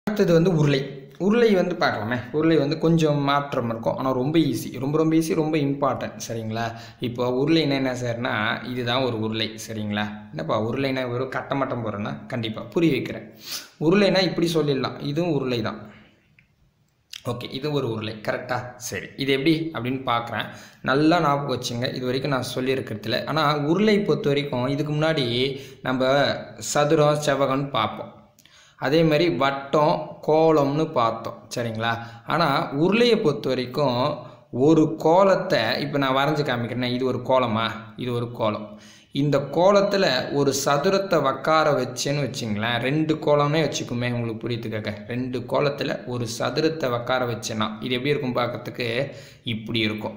அடுத்தது வந்து உருளை உருளை வந்து பார்க்கலாமே உருளை வந்து கொஞ்சம் மாற்றம் இருக்கும் ஆனால் ரொம்ப ஈஸி ரொம்ப ரொம்ப ஈஸி ரொம்ப இம்பார்ட்டன்ட் சரிங்களா இப்போ உருளைன்னா என்ன சார்னா இதுதான் ஒரு உருளை சரிங்களா என்னப்பா உருளைனா வெறும் கட்டமட்டம் போகிறேன்னா கண்டிப்பாக புரிய வைக்கிறேன் உருளைனா இப்படி சொல்லிடலாம் இதுவும் உருளை தான் ஓகே இது ஒரு உருளை கரெக்டாக சரி இது எப்படி அப்படின்னு பார்க்குறேன் நல்லா ஞாபகம் வச்சுங்க இது வரைக்கும் நான் சொல்லியிருக்கிறதுல ஆனால் உருளை பொறுத்த வரைக்கும் இதுக்கு முன்னாடி நம்ம சதுரம் செவ்வகம்னு பார்ப்போம் அதே மாதிரி வட்டம் கோலம்னு பார்த்தோம் சரிங்களா ஆனால் உருளையை பொறுத்த வரைக்கும் ஒரு கோலத்தை இப்போ நான் வரைஞ்சி காமிக்கிறேன் இது ஒரு கோலமா இது ஒரு கோலம் இந்த கோலத்தில் ஒரு சதுரத்தை உக்கார வச்சேன்னு வச்சிங்களேன் ரெண்டு கோலம்னே வச்சுக்குமே உங்களுக்கு புரியுதுக்காக ரெண்டு கோலத்தில் ஒரு சதுரத்தை உக்கார வச்சேன்னா இது எப்படி இருக்கும் பார்க்கறதுக்கு இப்படி இருக்கும்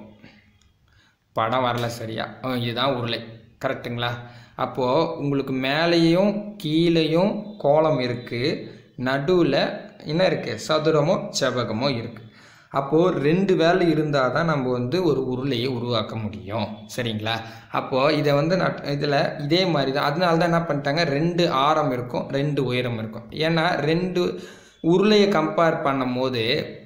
படம் வரல சரியா ஆ, இதுதான் உருளை கரெக்டுங்களா அப்போது உங்களுக்கு மேலேயும் கீழேயும் கோலம் இருக்குது நடுவில் என்ன இருக்குது சதுரமோ செவ்வகமோ இருக்குது அப்போது ரெண்டு வேலை இருந்தால் தான் நம்ம வந்து ஒரு உருளையை உருவாக்க முடியும் சரிங்களா அப்போது இதை வந்து நான் இதில் இதே மாதிரி தான் அதனால தான் என்ன பண்ணிட்டாங்க ரெண்டு ஆரம் இருக்கும் ரெண்டு உயரம் இருக்கும் ஏன்னா ரெண்டு உருளையை கம்பேர் பண்ணும் போது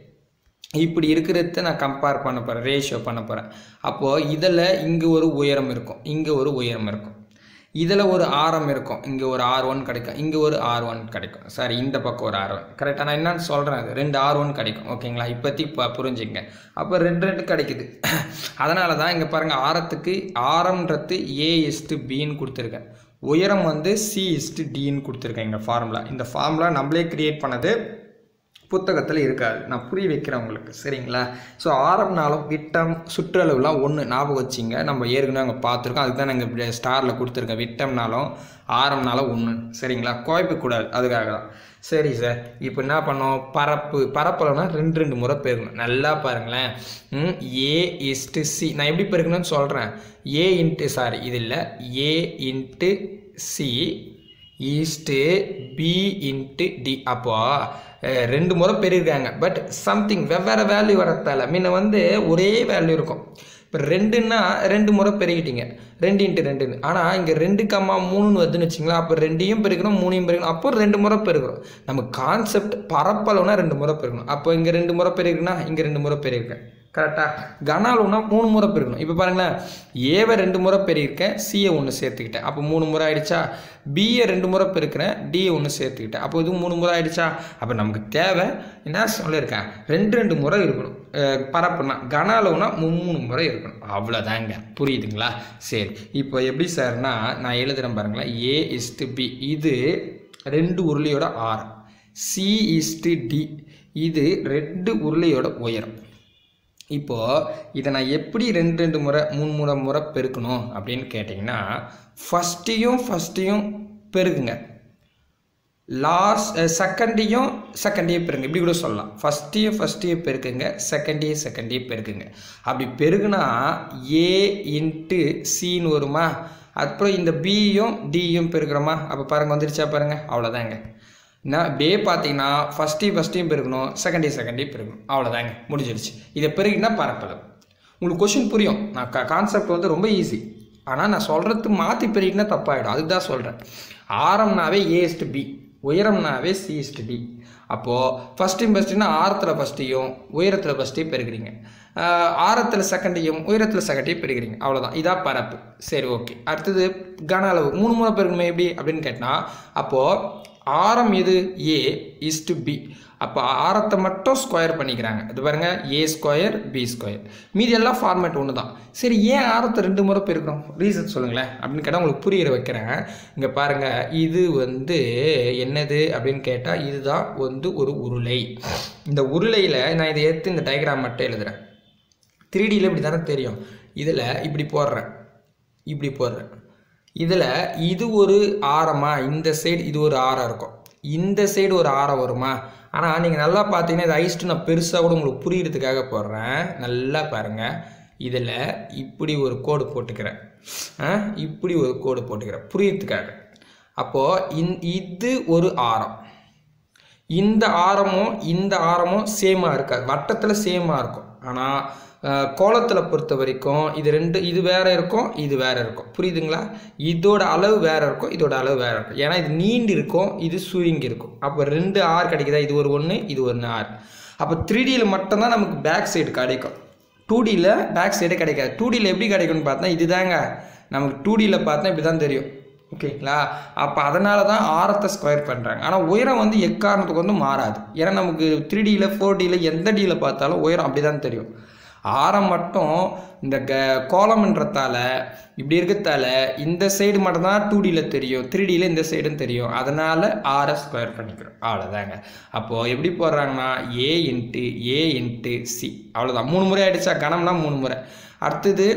இப்படி இருக்கிறத நான் கம்பேர் பண்ண போகிறேன் ரேஷியோ பண்ண போகிறேன் அப்போது இதில் இங்கே ஒரு உயரம் இருக்கும் இங்கே ஒரு உயரம் இருக்கும் இதில் ஒரு ஆரம் இருக்கும் இங்கே ஒரு ஆர் ஒன் கிடைக்கும் இங்கே ஒரு ஆர் ஒன் கிடைக்கும் சாரி இந்த பக்கம் ஒரு ஆர் ஒன் கரெக்டாக நான் என்னன்னு சொல்கிறேன் அது ரெண்டு ஆர் ஒன் கிடைக்கும் ஓகேங்களா இப்போதைக்கு இப்போ புரிஞ்சுங்க அப்போ ரெண்டு ரெண்டு கிடைக்குது அதனால தான் இங்கே பாருங்கள் ஆரத்துக்கு ஆரம்ன்றது ஏ இஸ்ட்டு பின்னு கொடுத்துருக்கேன் உயரம் வந்து சி இஸ்ட்டு டின்னு கொடுத்துருக்கேன் இங்கே ஃபார்முலா இந்த ஃபார்முலா நம்மளே கிரியேட் பண்ணது புத்தகத்தில் இருக்காது நான் புரிய வைக்கிறேன் உங்களுக்கு சரிங்களா ஸோ ஆரம்னாலும் விட்டம் சுற்றளவுலாம் ஒன்று ஞாபகம் வச்சிங்க நம்ம ஏற்கனவே அங்கே பார்த்துருக்கோம் அதுக்கு தான் நாங்கள் இப்படி ஸ்டாரில் கொடுத்துருக்கேன் விட்டம்னாலும் ஆரம்னாலும் ஒன்று சரிங்களா குழப்பிக்கூடாது அதுக்காக தான் சரி சார் இப்போ என்ன பண்ணோம் பரப்பு பரப்பளவுனா ரெண்டு ரெண்டு முறை பெருக்கணும் நல்லா பாருங்களேன் ம், ஏ இஸ்ட்டு சி நான் எப்படி பெருக்கணும்னு சொல்கிறேன் ஏ இன்ட்டு சாரி இது இல்லை A into C is to B into D அப்போ அஹ், ரெண்டு முறை பெருக்காங்க பட் சம்திங் வெவ்வேறு வேல்யூ வரத்தால முன்ன வந்து ஒரே வேல்யூ இருக்கும் இப்போ ரெண்டுன்னா ரெண்டு முறை பெருகிட்டீங்க ரெண்டு இன்ட்டு ரெண்டுன்னு ஆனால் இங்கே ரெண்டு கம்மா மூணுன்னு வருதுன்னு வச்சிங்களா அப்போ ரெண்டையும் பெருக்கணும் மூணையும் பெருக்கணும் அப்போ ரெண்டு முறை பெருக்கிறோம் நம்ம கான்செப்ட் பரப்பளவுனா ரெண்டு முறை பெருக்கணும் அப்போ இங்கே ரெண்டு முறை பெருக்குன்னா இங்கே ரெண்டு முறை பெருக்கேன் கரெக்டாக கனாலுனா மூணு முறை பெருக்கணும் இப்போ பாருங்களேன் ஏவை ரெண்டு முறை பெருக்கிருக்கேன் சியை ஒன்று சேர்த்துக்கிட்டேன் அப்போ மூணு முறை ஆயிடுச்சா பியை ரெண்டு முறை பெருக்கிறேன் டியை ஒன்று சேர்த்துக்கிட்டேன் அப்போ இது மூணு முறை ஆயிடுச்சா அப்போ நமக்கு தேவை என்ன சொல்லியிருக்கேன் ரெண்டு ரெண்டு முறை இருக்கணும் அஹ் பரப்புனா கனாலுனா மூணு முறை இருக்கணும் அவ்வளோதாங்க புரியுதுங்களா சரி இப்போ எப்படி சார்னா நான் எழுதுறேன் பாருங்களேன் ஏ இஸ்டு பி இது ரெண்டு உருளையோட ஆரம் சி இஸ்டு டி இது ரெண்டு உருளையோட உயரம் இப்போது இதை நான் எப்படி ரெண்டு ரெண்டு முறை மூணு முறை முறை பெருக்கணும் அப்படின்னு கேட்டிங்கன்னா ஃபஸ்ட்டையும் ஃபஸ்ட்டையும் பெருக்குங்க லாஸ்ட் செகண்டையும் செகண்டையும் பெருங்க இப்படி கூட சொல்லலாம் ஃபஸ்ட்டையும் ஃபஸ்ட்டையும் பெருக்குங்க செகண்டையும் செகண்டையும் பெருக்குங்க அப்படி பெருக்குனா ஏ இன்ட்டு சின்னு வருமா அப்புறம் இந்த பியும் டியும் பெருக்கிறோமா அப்போ பாருங்கள் வந்துருச்சா பாருங்கள் அவ்வளோதாங்க நான் இப்படியே பார்த்தீங்கன்னா ஃபஸ்ட்டையும் ஃபஸ்ட்டையும் பெருக்கணும் செகண்டையும் செகண்டையும் பெருக்கணும் அவ்வளோதாங்க முடிஞ்சிருச்சு இதை பெருகினா பரப்பளவு உங்களுக்கு கொஷின் புரியும் நான் கா கான்செப்ட் வந்து ரொம்ப ஈஸி ஆனால் நான் சொல்கிறது மாற்றி பெருகினா தப்பாயிடும் அதுக்கு தான் சொல்கிறேன் ஆரம்னாவே ஏஸ்ட் பி உயரம்னாவே சிஎஸ்ட் டி அப்போது ஃபஸ்ட்டையும் ஃபஸ்ட்டுன்னா ஆரத்தில் ஃபஸ்ட்டையும் உயரத்தில் ஃபஸ்ட்டையும் பெருக்கிறீங்க ஆஹ் ஆரத்தில் செகண்டையும் உயரத்தில் செகண்டையும் பெருக்கிறீங்க அவ்வளோதான் இதான் பரப்பு சரி ஓகே அடுத்தது கன அளவு மூணு முறை பெருக்கணுமே எப்படி அப்படின்னு கேட்டால் அப்போது ஆரம் எது ஏ இஸ் டு பி அப்போ ஆரத்தை மட்டும் ஸ்கொயர் பண்ணிக்கிறாங்க இது பாருங்க ஏ ஸ்கொயர் பி ஸ்கொயர் மீதி எல்லாம் ஃபார்மேட் ஒன்று தான் சரி ஏன் ஆரத்தை ரெண்டு முறை பெருக்கிறோம் ரீசன் சொல்லுங்களேன் அப்படின்னு கேட்டால் உங்களுக்கு புரியிற வைக்கிறேன் இங்கே பாருங்க இது வந்து என்னது அப்படின்னு கேட்டால் இதுதான் வந்து ஒரு உருளை இந்த உருளையில் நான் இதை எடுத்து இந்த டயக்ராம் மட்டும் எழுதுறேன் த்ரீ டியில் இப்படி தானே தெரியும் இதில் இப்படி போடுறேன் இப்படி போடுறேன் இதில் இது ஒரு ஆரமா இந்த சைடு இது ஒரு ஆரம் இருக்கும் இந்த சைடு ஒரு ஆரம் வருமா ஆனால் நீங்கள் நல்லா பார்த்தீங்கன்னா இது ஐஸ்ட்டு நான் பெருசாக கூட உங்களுக்கு புரியறதுக்காக போடுறேன் நல்லா பாருங்கள் இதில் இப்படி ஒரு கோடு போட்டுக்கிறேன் ஆ, இப்படி ஒரு கோடு போட்டுக்கிறேன் புரியறதுக்காக அப்போது இந் இது ஒரு ஆரம் இந்த ஆரமும் இந்த ஆரமும் சேமாக இருக்காது வட்டத்தில் சேமாக இருக்கும் ஆனால் கோலத்தில் பொறுத்த வரைக்கும் இது ரெண்டு இது வேற இருக்கும் இது வேற இருக்கும் புரியுதுங்களா இதோட அளவு வேற இருக்கும் இதோட அளவு வேற இருக்கும் ஏன்னா இது நீண்டு இருக்கும் இது சுருங்கி இருக்கும் அப்போ ரெண்டு ஆர் கிடைக்குதா இது ஒரு ஒன்று இது ஒன்று ஆர் அப்போ த்ரீ டியில் மட்டும்தான் நமக்கு பேக் சைடு கிடைக்கும் டூ டியில் பேக் சைடே கிடைக்காது டூ டியில் எப்படி கிடைக்கும்னு பார்த்தா இதுதாங்க நமக்கு டூ டியில் பார்த்தா இப்படி தான் தெரியும் ஓகேங்களா அப்போ அதனால தான் ஆரத்தை ஸ்கொயர் பண்ணுறாங்க ஆனால் உயரம் வந்து எக்காரணத்துக்கு வந்து மாறாது ஏன்னா நமக்கு த்ரீ டியில் ஃபோர் டியில் எந்த டியில் பார்த்தாலும் உயரம் அப்படி தான் தெரியும் ஆரம் மட்டும் இந்த க கோலம்ன்றதால இப்படி இருக்கிறதால இந்த சைடு மட்டும்தான் டூ டியில் தெரியும் த்ரீ டியில் இந்த சைடும் தெரியும் அதனால் ஆரை ஸ்கொயர் பண்ணிக்கிறோம் அவ்வளோதாங்க அப்போது எப்படி போடுறாங்கன்னா A into A into C அவ்வளோதான் மூணு முறை அடித்தா கணம்னா மூணு முறை அடுத்தது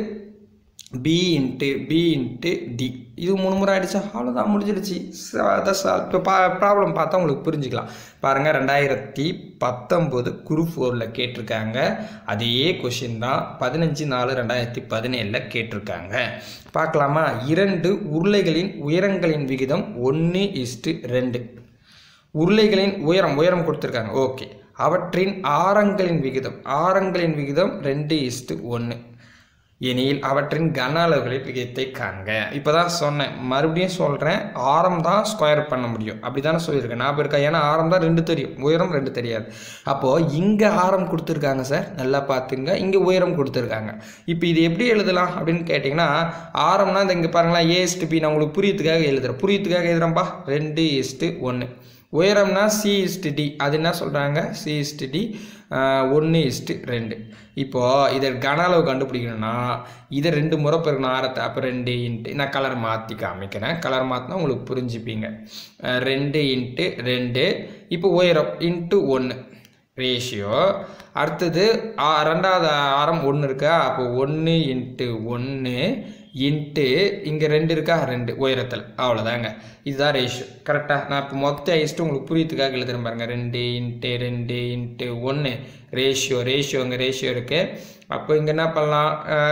B into B into D இது மூணு முறை அடித்தா அவ்வளோதான் முடிஞ்சிடுச்சு அதை சால் இப்போ பா ப்ராப்ளம் பார்த்தா உங்களுக்கு புரிஞ்சுக்கலாம் பாருங்கள் ரெண்டாயிரத்தி பத்தொம்போது குரூப் ஃபோரில் கேட்டிருக்காங்க அதே கொஷின் தான் பதினஞ்சு நாலு ரெண்டாயிரத்தி பதினேழில் கேட்டிருக்காங்க பார்க்கலாமா இரண்டு உருளைகளின் உயரங்களின் விகிதம் ஒன்று இஸ்ட்டு ரெண்டு உருளைகளின் உயரம் உயரம் கொடுத்துருக்காங்க ஓகே அவற்றின் ஆரங்களின் விகிதம் ஆரங்களின் விகிதம் ரெண்டு இஸ்ட்டு ஒன்று எனில் அவற்றின் கன அளவுகளின் விகிதத்தை காண்க இப்போ தான் சொன்னேன் மறுபடியும் சொல்கிறேன் ஆரம் தான் ஸ்கொயர் பண்ண முடியும் அப்படி தானே சொல்லியிருக்கேன் ஞாபகம் இருக்கா ஏன்னா ஆரம் தான் ரெண்டு தெரியும் உயரம் ரெண்டு தெரியாது அப்போது இங்கே ஆரம் கொடுத்துருக்காங்க சார் நல்லா பார்த்துங்க இங்கே உயரம் கொடுத்துருக்காங்க இப்போ இது எப்படி எழுதலாம் அப்படின்னு கேட்டிங்கன்னா ஆரம்னா இந்த இங்கே பாருங்களேன் ஏ இஸ்ட்டு பி நான் உங்களுக்கு புரியத்துக்காக எழுதுறேன் புரியத்துக்காக எழுதுகிறேன்ப்பா ரெண்டு இஸ்ட்டு ஒன்று உயரம்னா சி இஸ்டு டி அது என்ன சொல்கிறாங்க சி இஸ்டு டி ஒன்று இஸ்ட்டு ரெண்டு இப்போது இதை கன அளவு கண்டுபிடிக்கணும்னா இதை ரெண்டு முறை பெருக்கணும் ஆரத்தை அப்போ ரெண்டு இன்ட்டு நான் கலர் மாற்றி காமிக்கிறேன் கலர் மாற்றினா உங்களுக்கு புரிஞ்சுப்பீங்க அஹ் ரெண்டு இன்ட்டு ரெண்டு இப்போ உயரம் இன்ட்டு ஒன்று ரேஷியோ அடுத்தது ஆ- ரெண்டாவது ஆரம் ஒன்று இருக்கா அப்போ ஒன்று இன்ட்டு ஒன்று இன்ட்டு இங்கே ரெண்டு இருக்கா ரெண்டு உயரத்தில் அவ்வளோதாங்க இதுதான் ரேஷியோ கரெக்டாக நான் இப்போ மொத்த ஐஸ்ட்டு உங்களுக்கு புரியத்துக்காக எழுதுறேன் பாருங்க ரெண்டு இன்ட்டு ரெண்டு இன்ட்டு ஒன்று ரேஷியோ ரேஷியோ இங்கே ரேஷியோ இருக்குது அப்போ இங்கே என்ன பண்ணலாம்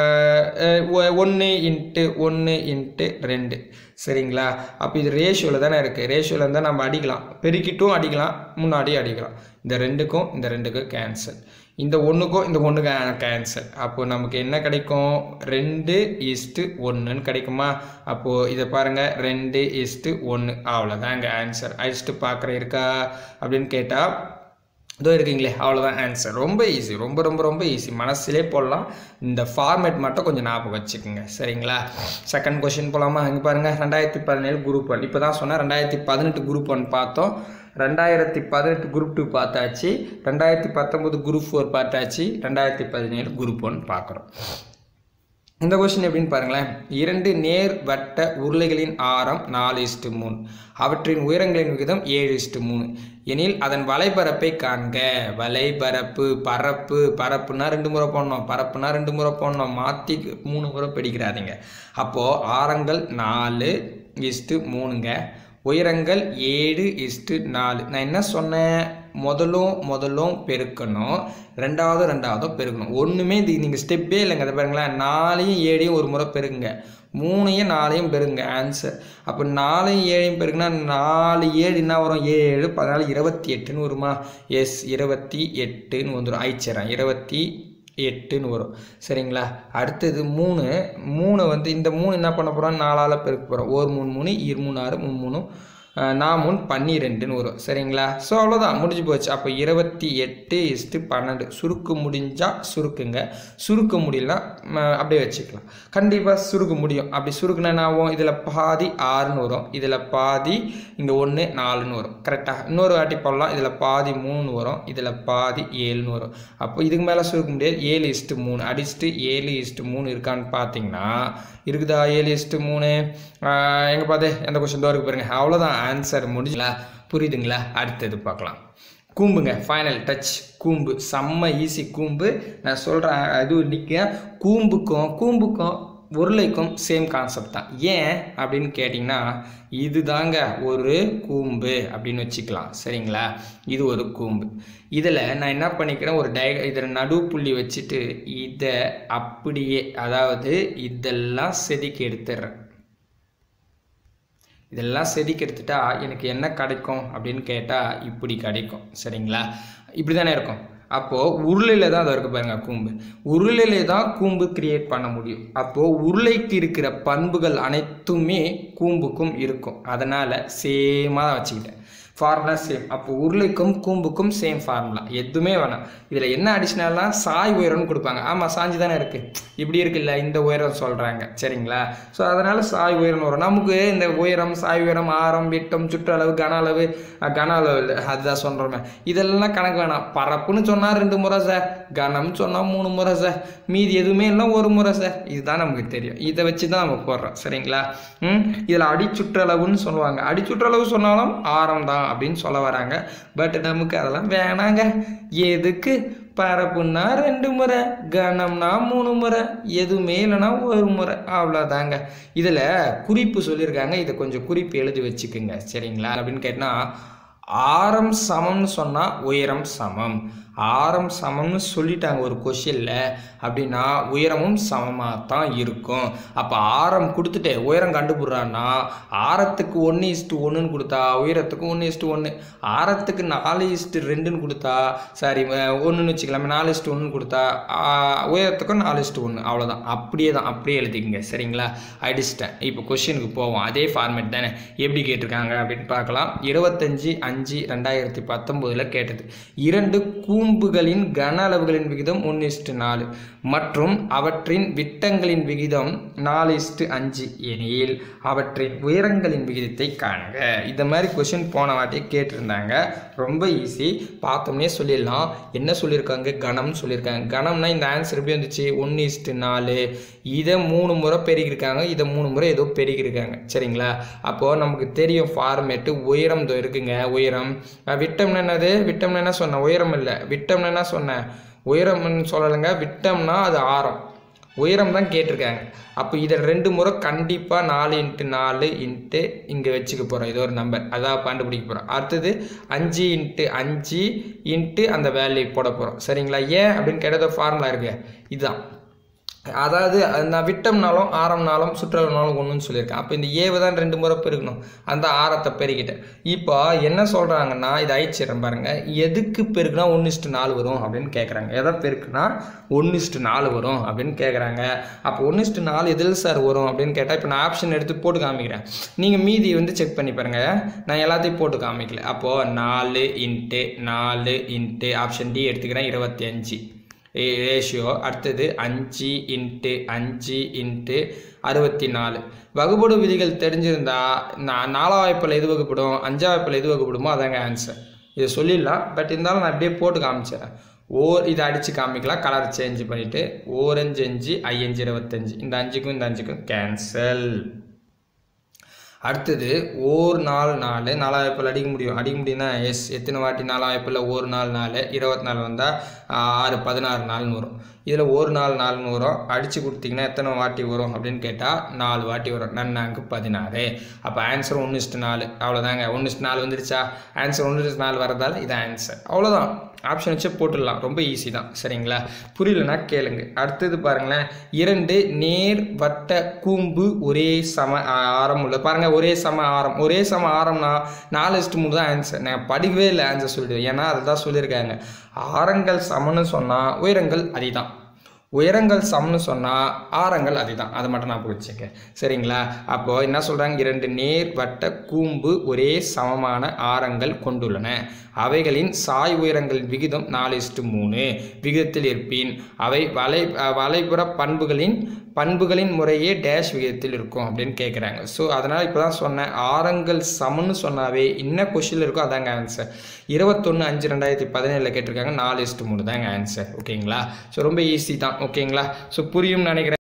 ஒன்று இன்ட்டு ஒன்று இன்ட்டு ரெண்டு சரிங்களா அப்போ இது ரேஷியோவில் தானே இருக்குது ரேஷியோவில் இருந்தால் நம்ம அடிக்கலாம் பெருக்கிட்டும் அடிக்கலாம் முன்னாடியும் அடிக்கலாம் இந்த ரெண்டுக்கும் இந்த ரெண்டுக்கும் கேன்சல் இந்த ஒன்றுக்கும் இந்த ஒன்றுக்கு கேன்சல் அப்போது நமக்கு என்ன கிடைக்கும் ரெண்டு இஸ்ட்டு ஒன்றுன்னு கிடைக்குமா அப்போது இதை பாருங்கள் ரெண்டு இஸ்ட்டு ஒன்று அவ்வளோதாங்க ஆன்சர் அடிச்சுட்டு பார்க்குற இருக்கா அப்படின்னு கேட்டால் இதோ இருக்கீங்களே அவ்வளோதான் ஆன்சர் ரொம்ப ஈஸி ரொம்ப ரொம்ப ரொம்ப ஈஸி மனசுலே போடலாம் இந்த ஃபார்மேட் மட்டும் கொஞ்சம் ஞாபகம் வச்சுக்கோங்க சரிங்களா செகண்ட் கொஷின் போகலாமா இங்கே பாருங்கள் ரெண்டாயிரத்தி பதினேழு குரூப் ஒன் இப்போ தான் சொன்னேன் ரெண்டாயிரத்தி பதினெட்டு குரூப் ஒன் பார்த்தோம் ரெண்டாயிரத்தி பதினெட்டு குரூப் டூ பார்த்தாச்சு ரெண்டாயிரத்தி பத்தொம்போது குரூப் ஃபோர் பார்த்தாச்சு ரெண்டாயிரத்தி பதினேழு குரூப் ஒன் பார்க்குறோம் இந்த கொஸ்டின் எப்படின்னு பாருங்களேன் இரண்டு நேர் வட்ட உருளைகளின் ஆரம் நாலு இஸ்டு மூணு அவற்றின் உயரங்களின் விகிதம் ஏழு இஸ்டு மூணு எனில் அதன் வலைபரப்பை காண்க வலைபரப்பு பரப்பு பரப்புனா ரெண்டு முறை போடணும் பரப்புனா ரெண்டு முறை போடணும் மாற்றி மூணு முறை படிக்கிறாதீங்க அப்போது ஆரங்கள் நாலு இஸ்டு மூணுங்க உயரங்கள் ஏழு இஸ்டு நாலு நான் என்ன சொன்னேன் முதலும் முதலும் பெருக்கணும் ரெண்டாவது ரெண்டாவதும் பெருக்கணும் ஒன்றுமே இது நீங்கள் ஸ்டெப்பே இல்லைங்க அதை பாருங்களேன் நாலையும் ஏழையும் ஒரு முறை பெருக்குங்க மூணையும் நாலையும் பெருங்க ஆன்சர் அப்போ நாலையும் ஏழையும் பெருக்குனா நாலு ஏழு என்ன வரும் ஏழு பதினாலு இருபத்தி எட்டுன்னு வருமா எஸ் இருபத்தி எட்டுன்னு வந்துடும் ஆயிடுச்சிடறேன் இருபத்தி எட்டுன்னு வரும் சரிங்களா அடுத்தது மூணு மூணு வந்து இந்த மூணு என்ன பண்ண போகிறோம் நாலால் பெருக்க போகிறோம் ஒரு மூணு மூணு இரு மூணு ஆறு மூணு மூணு அஹ், நான் மூணு பன்னிரெண்டுன்னு வரும் சரிங்களா ஸோ அவ்வளோதான் முடிஞ்சு போச்சு அப்போ இருபத்தி எட்டு இஸ்ட்டு பன்னெண்டு சுருக்க முடிஞ்சால் சுருக்குங்க சுருக்க முடியலனா ம, அப்படியே வச்சுக்கலாம் கண்டிப்பாக சுருக்க முடியும் அப்படி சுருக்குனா என்ன ஆகும் இதில் பாதி ஆறுன்னு வரும் இதில் பாதி இங்கே ஒன்று நாலுன்னு வரும் கரெக்டாக இன்னொரு வாட்டி போடலாம் இதில் பாதி மூணு வரும் இதில் பாதி ஏழுன்னு வரும் அப்போ இதுக்கு மேலே சுருக்க முடியாது ஏழு இஸ்ட்டு மூணு அடிச்சுட்டு ஏழு இஸ்ட்டு மூணு இருக்கான்னு பார்த்தீங்கன்னா இருக்குதா ஏழு இஸ்ட்டு மூணு எங்கே பார்த்து எந்த கொஸ்டின் தான் இருக்கு பாருங்க அவ்வளோதான் ஆன்சர் முடிஞ்சல புரியுதுங்களா அடுத்தது பார்க்கலாம் கூம்புங்க ஃபைனல் டச் கூம்பு செம்ம ஈஸி கூம்பு நான் சொல்கிறேன் அது நிற்க கூம்புக்கும் கூம்புக்கும் உருளைக்கும் சேம் கான்செப்ட் தான் ஏன் அப்படின்னு கேட்டிங்கன்னா இது தாங்க ஒரு கூம்பு அப்படின்னு வச்சுக்கலாம் சரிங்களா இது ஒரு கூம்பு இதில் நான் என்ன பண்ணிக்கிறேன் ஒரு டய இதில் நடுப்புள்ளி வச்சுட்டு இதை அப்படியே அதாவது இதெல்லாம் செதுக்கி எடுத்துடுறேன் இதெல்லாம் செதுக்கி எடுத்துட்டா எனக்கு என்ன கிடைக்கும் அப்படின்னு கேட்டால் இப்படி கிடைக்கும் சரிங்களா இப்படி தானே இருக்கும் அப்போது உருளையில் தான் அது இருக்கு பாருங்க கூம்பு உருளையில தான் கூம்பு கிரியேட் பண்ண முடியும் அப்போது உருளைக்கு இருக்கிற பண்புகள் அனைத்துமே கூம்புக்கும் இருக்கும் அதனால் சேமாக தான் வச்சுக்கிட்டேன் ஃபார்முலா சேம் அப்போ உருளைக்கும் கூம்புக்கும் சேம் ஃபார்முலா எதுவுமே வேணாம் இதில் என்ன அடிஷ்னல்லாம் சாய் உயரம்னு கொடுப்பாங்க ஆமாம் சாஞ்சு தானே இருக்குது இப்படி இருக்குல்ல இந்த உயரம் சொல்கிறாங்க சரிங்களா ஸோ அதனால் சாய் உயரம்னு வரும் நமக்கு இந்த உயரம் சாய் உயரம் ஆரம் விட்டம் சுற்றளவு கன அளவு அஹ், கன அளவு இல்லை அதுதான் சொல்கிறோமே இதெல்லாம் கணக்கு வேணாம் பரப்புன்னு சொன்னால் ரெண்டு முறை சார் கனம்னு சொன்னால் மூணு முறை சார் மீதி எதுவுமே இல்லை ஒரு முறை சார் இதுதான் நமக்கு தெரியும் இதை வச்சு தான் நம்ம போடுறோம் சரிங்களா ம் இதில் அடிச்சுற்றளவுன்னு சொல்லுவாங்க அடிச்சுற்றளவு சொன்னாலும் ஆரம் தான் அப்படின்னு சொல்ல வராங்க பட் நமக்கு அதெல்லாம் வேணாங்க எதுக்கு பரப்புன்னா ரெண்டு முறை கனம்னா மூணு முறை எதுவுமே இல்லைன்னா ஒரு முறை அவ்வளோதாங்க இதில் குறிப்பு சொல்லியிருக்காங்க இதை கொஞ்சம் குறிப்பு எழுதி வச்சுக்குங்க சரிங்களா அப்படின்னு கேட்டால் ஆரம் சமம்னு சொன்னால் உயரம் சமம் ஆரம் சமம்னு சொல்லிட்டாங்க ஒரு கொஷினில் அப்படின்னா உயரமும் சமமாக தான் இருக்கும் அப்போ ஆரம் கொடுத்துட்டு உயரம் கண்டுபிடுறான்னா ஆரத்துக்கு ஒன்று இஸ்ட்டு ஒன்றுன்னு கொடுத்தா உயரத்துக்கு ஒன்று இஸ்ட்டு ஒன்று ஆரத்துக்கு நாலு இஸ்ட்டு ரெண்டுன்னு கொடுத்தா சாரி ஒன்றுன்னு வச்சுக்கலாமே நாலு இஸ்ட்டு ஒன்றுன்னு கொடுத்தா ஆ, உயரத்துக்கும் நாலு இஸ்ட்டு ஒன்று அவ்வளோதான் அப்படியே தான் அப்படியே எழுதிக்கங்க சரிங்களா அடிச்சிட்டேன் இப்போ கொஷினுக்கு போவோம் அதே ஃபார்மேட் தானே எப்படி கேட்டிருக்காங்க அப்படின்னு பார்க்கலாம் இருபத்தஞ்சி அஞ்சு ரெண்டாயிரத்தி பத்தொம்போதில் கேட்டது இரண்டு கூம்புகளின் கன அளவுகளின் விகிதம் ஒன்று இஸ்ட்டு நாலு மற்றும் அவற்றின் விட்டங்களின் விகிதம் நாலு இஸ்ட்டு அஞ்சு எனில் அவற்றின் உயரங்களின் விகிதத்தை காணுங்க இந்த மாதிரி கொஷின் போன வாட்டி கேட்டிருந்தாங்க ரொம்ப ஈஸி பார்த்தோம்னே சொல்லிடலாம் என்ன சொல்லியிருக்காங்க கணம்னு சொல்லியிருக்காங்க கணம்னா இந்த ஆன்சர் எப்படி வந்துச்சு ஒன்று இஸ்ட்டு நாலு இதை மூணு முறை பெருகிருக்காங்க இதை மூணு முறை ஏதோ பெருகிருக்காங்க சரிங்களா அப்போது நமக்கு தெரியும் ஃபார்மேட்டு உயரம் இதோ இருக்குங்க உயரம் அஹ் விட்டம்னா என்னது விட்டம்னா என்ன சொன்னேன் உயரம் இல்லை விட்டம்னா என்ன சொன்னேன் உயரம்னு சொல்லலைங்க விட்டம்னா அது ஆரம் உயரம் தான் கேட்டிருக்காங்க அப்போ இதை ரெண்டு முறை கண்டிப்பாக நாலு இன்ட்டு நாலு இன்ட்டு இங்கே வச்சுக்க போகிறோம் இது ஒரு நம்பர் அதான் கண்டுபிடிக்க போகிறோம் அடுத்தது அஞ்சு இன்ட்டு அஞ்சு இன்ட்டு அந்த வேல்யூ போட போகிறோம் சரிங்களா ஏன் அப்படின்னு கேட்டது ஃபார்முலா இருக்கு இதுதான் அதாவது அது நான் விட்டம்னாலும் ஆரம்னாலும் சுற்றளவுனாலும் ஒன்றுன்னு சொல்லியிருக்கேன் அப்போ இந்த ஏவை தான் ரெண்டு முறை பெருக்கணும் அந்த ஆரத்தை பெருக்கிட்டேன் இப்போ என்ன சொல்கிறாங்கன்னா இதை அழிச்சிடுறேன் பாருங்க எதுக்கு பெருக்குனா ஒன்று இஸ்ட்டு நாலு வரும் அப்படின்னு கேட்குறாங்க எதை பெருக்குனா ஒன்று இஸ்ட்டு நாலு வரும் அப்படின்னு கேட்குறாங்க அப்போ ஒன்று இஸ்ட்டு நாலு எதில் சார் வரும் அப்படின்னு கேட்டால் இப்போ நான் ஆப்ஷன் எடுத்து போட்டு காமிக்கிறேன் நீங்கள் மீதி வந்து செக் பண்ணி பாருங்கள் நான் எல்லாத்தையும் போட்டு காமிக்கல அப்போது நாலு இன்ட்டு நாலு இன்ட்டு ஆப்ஷன் டி எடுத்துக்கிறேன் இருபத்தி அஞ்சு ரேஷியோ அடுத்தது அஞ்சு இன்ட்டு அஞ்சு இன்ட்டு அறுபத்தி நாலு வகுப்படு விதிகள் தெரிஞ்சிருந்தா நான் நாலாம் வாய்ப்பில் எது வகுப்படும் அஞ்சாம் வாய்ப்பில் எது வகுப்படுமோ அதாங்க ஆன்சர் இதை சொல்லிடலாம் பட் இருந்தாலும் நான் அப்படியே போட்டு காமிச்சிடறேன் ஓர் இதை அடித்து காமிக்கலாம் கலர் சேஞ்ச் பண்ணிவிட்டு ஓரஞ்சு அஞ்சு ஐயஞ்சு இருபத்தஞ்சு இந்த அஞ்சுக்கும் இந்த அஞ்சுக்கும் கேன்சல் அடுத்தது ஓர் நாலு நாலு நாலா வாய்ப்பில் அடிக்க முடியும் அடிக்க முடியும்னா எஸ் எத்தனை வாட்டி நாலா வாய்ப்பில் ஒரு நாலு நாலு இருபத்தி நாலு வந்தால் ஆறு பதினாறு நாள்னு வரும் இதில் ஒரு நாலு நாலுன்னு வரும் அடித்து கொடுத்தீங்கன்னா எத்தனை வாட்டி வரும் அப்படின்னு கேட்டால் நாலு வாட்டி வரும் நன்னாங்கு பதினாறு அப்போ ஆன்சர் ஒன்று இஸ்ட்டு நாலு அவ்வளோதாங்க ஒன்று இஸ்ட்டு நாலு வந்துடுச்சா ஆன்சர் ஒன்று இஸ்ட்டு நாலு வரதால இது ஆன்சர் அவ்வளோதான் ஆப்ஷன் வச்சு போட்டுடலாம் ரொம்ப ஈஸி தான் சரிங்களா புரியலனா கேளுங்க அடுத்தது பாருங்களேன் இரண்டு நேர் வட்ட கூம்பு ஒரே சம ஆ, ஆரம் உள்ள பாருங்க ஒரே சம ஆரம் ஒரே சம ஆரம்னா நாலு இஸ்ட்டு மூணு தான் ஆன்சர் நான் படிக்கவே இல்லை ஆன்சர் சொல்லிடுவேன் ஏன்னா அதுதான் சொல்லியிருக்காங்க ஆரங்கள் சமன்னு சொன்னால் உயரங்கள் அதிதான் உயரங்கள் சமன்னு சொன்னால் ஆரங்கள் அதுதான் அதை மட்டும் நான் பிடிச்சிக்க சரிங்களா அப்போது என்ன சொல்கிறாங்க இரண்டு நேர் வட்ட கூம்பு ஒரே சமமான ஆரங்கள் கொண்டுள்ளன அவைகளின் சாய் உயரங்களின் விகிதம் நாலு இஸ்டு மூணு விகிதத்தில் இருப்பின் அவை வலை அஹ் வலைப்புற பண்புகளின் பண்புகளின் முறையே டேஷ் விகிதத்தில் இருக்கும் அப்படின்னு கேட்குறாங்க ஸோ அதனால் இப்போ தான் சொன்னேன் ஆரங்கள் சமன்னு சொன்னாவே என்ன கொஷினில் இருக்கோ அதாங்க ஆன்சர் இருபத்தொன்று அஞ்சு ரெண்டாயிரத்தி பதினேழில் கேட்டிருக்காங்க நாலு இஸ்டு மூணு தாங்க ஆன்சர் ஓகேங்களா ஸோ ரொம்ப ஈஸி தான் ஓகேங்களா ஸோ புரியும்னு நினைக்கிறேன்